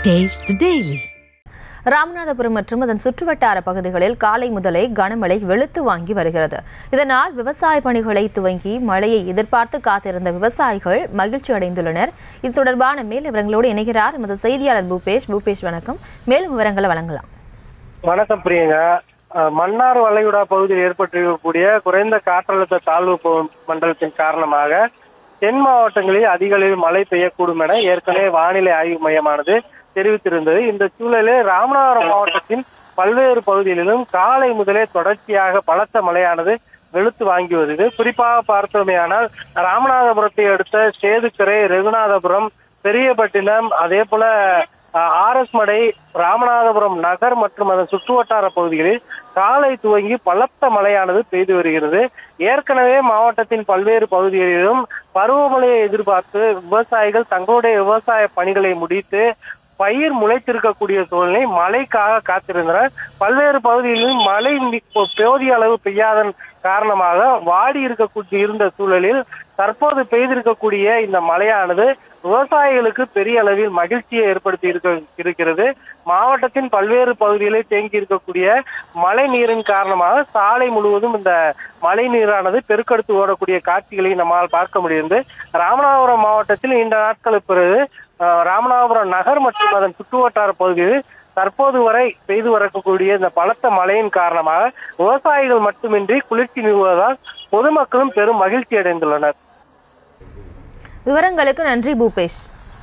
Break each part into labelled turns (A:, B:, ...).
A: Taste the Daily.
B: Ramanathapuram மற்றும் அதன் சுற்றுவட்டார பகுதிகளில் காலை முதலே கனமழை வெளுத்து வாங்கி வருகிறது இதனால் விவசாய பணிகளை துவங்கி மழையை எதிர்பார்த்து காத்திருந்த விவசாயிகள் மகிழ்ச்சி அடைந்துள்ளனர் இது தொடர்பான மேல் விவரங்களோடு இணைகிறார் எமது செய்தியாளர் பூபேஷ் பூபேஷ் வணக்கம் மேலும் விவரங்களை வழங்கலாம்
C: வணக்கம் பிரியங்கா அஹ், மன்னார் வளைகுடா பகுதியில் ஏற்பட்டிருக்கக்கூடிய குறைந்த காற்றழுத்த தாழ்வு ப- மண்டலத்தின் காரணமாக தென் மாவட்டங்களில் அதிக அளவில் மழை பெய்யக்கூடும் என ஏற்கனவே வானிலை ஆய்வு மையமானது தெரிவித்திருந்தது இந்த சூழலில் ராமநாதபுரம் மாவட்டத்தின் பல்வேறு பகுதிகளிலும் காலை முதலே தொடர்ச்சியாக பலத்த மழையானது வெளுத்து வாங்கி வருது குறிப்பாக பார்த்தோமேயானால் ராமநாதபுரத்தை அடுத்த சேதுக்கரை ரகுநாதபுரம் பெரியபட்டினம் அதே போல அஹ், ஆர்எஸ் மடை ராமநாதபுரம் நகர் மற்றும் அதன் சுற்றுவட்டார பகுதிகளில் காலை துவங்கி பலத்த மழையானது பெய்து வருகிறது ஏற்கனவே மாவட்டத்தின் பல்வேறு பகுதிகளிலும் பருவமழையை எதிர்பார்த்து விவசாயிகள் தங்களுடைய விவசாய பணிகளை முடித்து பயிர் முளைத்திருக்கக்கூடிய சூழ்நிலை மழைக்காக காத்திருந்தனர் பல்வேறு பகுதிகளிலும் மழை மி- போதிய அளவு பெய்யாதன் காரணமாக வாடி இருக்கக்கூடிய இருந்த சூழலில் தற்போது பெய்திருக்கக்கூடிய இந்த மழையானது விவசாயிகளுக்கு பெரிய அளவில் மகிழ்ச்சியை ஏற்படுத்தி இருக்க இருக்கிறது மாவட்டத்தின் பல்வேறு பகுதிகளில் தேங்கி இருக்கக்கூடிய மழை நீரின் காரணமாக சாலை முழுவதும் இந்த மழை நீரானது பெருக்கெடுத்து ஓடக்கூடிய காட்சிகளை நம்மால் பார்க்க முடியுது ராமநாதபுரம் மாவட்டத்தில் இந்த நாட்களுக்கு பிறகு அஹ், ராமநாதபுரம் நகர் மற்றும் அதன் சுற்றுவட்டார பகுதிகளில் தற்போது வரை பெய்து வரக்கூடிய இந்த பலத்த மழையின் காரணமாக விவசாயிகள் மட்டுமின்றி குளிர்ச்சி நிறுவுவதால் பொதுமக்களும் பெரும் மகிழ்ச்சி அடைந்துள்ளனர்
B: விவரங்களுக்கு நன்றி Bhupesh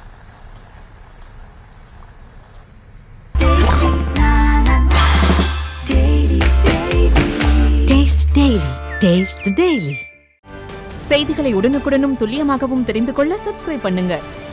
A: Taste the Daily. Taste the Daily.
D: செய்திகளை உடனுக்குடனும் துல்லியமாகவும் தெரிந்து கொள்ள சப்ஸ்கிரைப் பண்ணுங்க